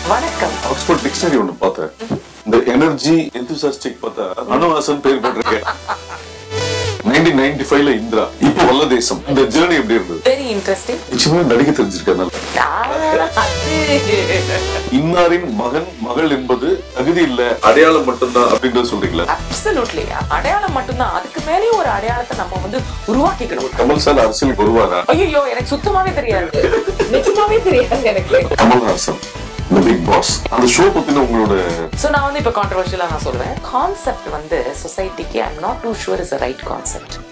வணக்கம் Oxford dictionary ஒண்ணு பார்த்தேன் இந்த எனர்ஜி எந்தூசாஸ்டிக் பார்த்தா அனுவாசன் பேர் போட்டிருக்கேன் நைன்டீன் நைன்டி ஃபைவ்ல இந்திரா இப்போ வல்ல தேசம் இந்த ஜேர்னி எப்படி இருந்தது வெரி இன்ட்ரெஸ்டிங் நிச்சயமா நடிக்க தெரிஞ்சிருக்கனால இன்னாரின் மகன் மகள் என்பது தகுதி இல்ல அடையாளம் மட்டும்தான் அப்படின்றது சொல்றீங்களா அப்சல்யூட்லி அடையாளம் மட்டும்தான் அதுக்கு மேலேயும் ஒரு அடையாளத்தை நம்ம வந்து உருவாக்கிக்கணும் கமல் சார் அரசியலுக்கு வருவாரா ஐயோ எனக்கு சுத்தமாவே தெரியாது நிஜமாவே தெரியாது எனக்கு கமல்ஹாசன் இந்த பிக் பாஸ் அந்த ஷோ பத்தின உங்களோட சோ நான் வந்து இப்ப கான்ட்ரவர்ஷியலா நான் சொல்லுவேன் கான்செப்ட் வந்து சொசைட்டிக்கு I'm not too sure is right concept